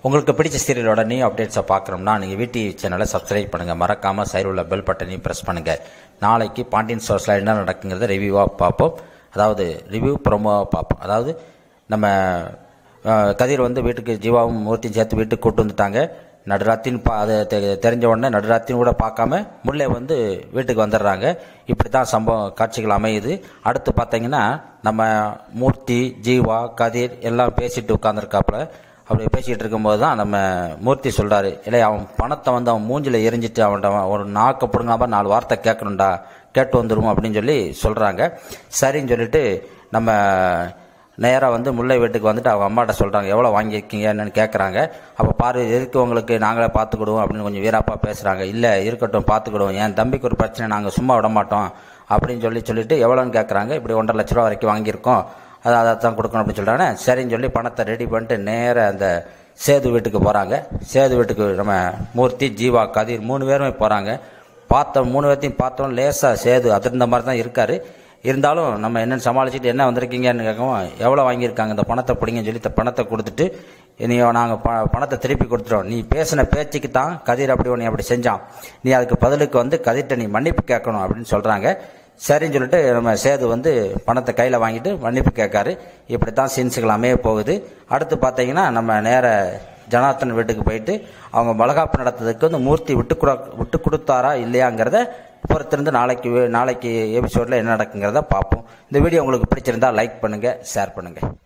உங்களுக்கு பிடிச்ச சீரியலோட நியூ அப்டேட்ஸை பார்க்கணும்னா நீங்கள் வீட்டி சேனலை சப்ஸ்கிரைப் பண்ணுங்கள் மறக்காமல் சைடில் உள்ள பெல் பட்டனையும் ப்ரெஸ் பண்ணுங்கள் நாளைக்கு பாண்டியன் ஸ்டோர்ஸில் என்ன நடக்குங்கிறத ரிவ்யூவாக பார்ப்போம் அதாவது ரிவ்யூ ப்ரொமோவாக பார்ப்போம் அதாவது நம்ம அஹ், கதிர் வந்து வீட்டுக்கு ஜீவாவும் மூர்த்தியும் சேர்த்து வீட்டுக்கு கூட்டு வந்துட்டாங்க நடுராத்தின்னு பா அது தெ- தெரிஞ்ச உடனே நடுராத்தின்னு கூட பார்க்காம முல்லை வந்து வீட்டுக்கு வந்துடுறாங்க இப்படி தான் சம்பவம் காட்சிகள் அமையுது அடுத்து பார்த்தீங்கன்னா நம்ம மூர்த்தி ஜீவா கதிர் எல்லாம் பேசிட்டு உட்காந்துருக்காப்புல அப்படி பேசிக்கிட்டு இருக்கும்போது தான் நம்ம மூர்த்தி சொல்றாரு இல்லை அவன் பணத்தை வந்து அவன் மூஞ்சில எரிஞ்சிட்டு அவன்கிட்ட அவன் ஒரு நாக்க பிடுங்காம நாலு வார்த்தை கேட்கணும்டா கேட்டு வந்துருவோம் அப்படின்னு சொல்லி சொல்றாங்க சரின்னு சொல்லிட்டு நம்ம நேராக வந்து முல்லை வீட்டுக்கு வந்துட்டு அவங்க அம்மாட்ட சொல்கிறாங்க எவ்வளோ வாங்கியிருக்கீங்க என்னன்னு கேட்குறாங்க அப்போ பாரு எதுக்கு உங்களுக்கு நாங்களே பார்த்துக்கிடுவோம் அப்படின்னு கொஞ்சம் வீராப்பா பேசுகிறாங்க இல்லை இருக்கட்டும் பார்த்துக்கிடுவோம் என் தம்பிக்கு ஒரு பிரச்சனை நாங்கள் சும்மா விட மாட்டோம் அப்படின்னு சொல்லி சொல்லிட்டு எவ்வளோன்னு கேட்குறாங்க இப்படி ஒன்றரை லட்ச ரூபா வரைக்கும் வாங்கியிருக்கோம் அதை அதை தான் கொடுக்கணும் அப்படின்னு சொல்கிறாங்க சரின்னு சொல்லி பணத்தை ரெடி பண்ணிட்டு நேராக அந்த சேது வீட்டுக்கு போகிறாங்க சேது வீட்டுக்கு நம்ம மூர்த்தி ஜீவா கதிர் மூணு பேருமே போகிறாங்க பார்த்த மூணு பேர்த்தையும் பார்த்தோம் லேசாக சேது அதிர்ந்த மாதிரி தான் இருக்காரு இருந்தாலும் நம்ம என்னன்னு சமாளிச்சுட்டு என்ன வந்திருக்கீங்கன்னு கேட்கவும் எவ்வளோ வாங்கியிருக்காங்க இந்த பணத்தை பிடிங்கன்னு சொல்லி இந்த பணத்தை கொடுத்துட்டு நீ நாங்கள் ப பணத்தை திருப்பி கொடுத்துட்டோம் நீ பேசின பேச்சுக்கு தான் கதிர் அப்படி உன்னை அப்படி செஞ்சான் நீ அதுக்கு பதிலுக்கு வந்து கதிர்கிட்ட நீ மன்னிப்பு கேட்கணும் அப்படின்னு சொல்கிறாங்க சரின்னு சொல்லிட்டு நம்ம சேது வந்து பணத்தை கையில் வாங்கிட்டு மன்னிப்பு கேட்காரு இப்படி தான் சீன்ஸுகள் அமைய போகுது அடுத்து பார்த்தீங்கன்னா நம்ம நேர ஜனார்த்தன் வீட்டுக்கு போயிட்டு அவங்க வளகாப்பு நடத்துறதுக்கு வந்து மூர்த்தி விட்டு கொடு விட்டு கொடுத்தாரா இல்லையாங்கிறத பொறுத்திருந்து நாளைக்கு வே- நாளைக்கு எபிசோடில் என்ன நடக்குங்கிறத பார்ப்போம் இந்த வீடியோ உங்களுக்கு பிடிச்சிருந்தா லைக் பண்ணுங்கள் ஷேர் பண்ணுங்கள்